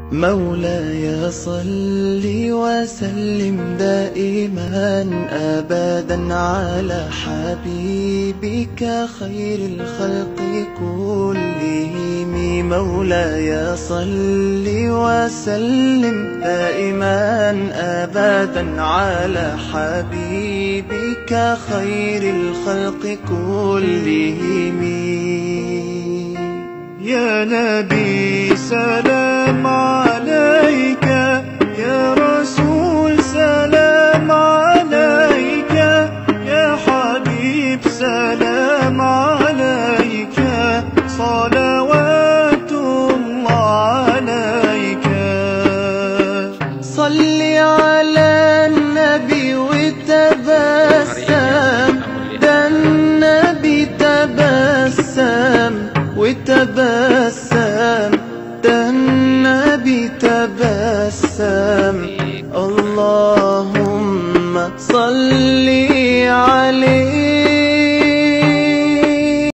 مولاي صل وسلم دائما ابدا على حبيبك خير الخلق كلهم مولاي صل وسلم دائما ابدا على حبيبك خير الخلق كلهم يا نبي سلام عليك يا رسول سلام عليك يا حبيب سلام عليك صلوات الله عليك صل على النبي وتبسم ده النبي تبسم وتبسم ده النبي تبسم اللهم صل على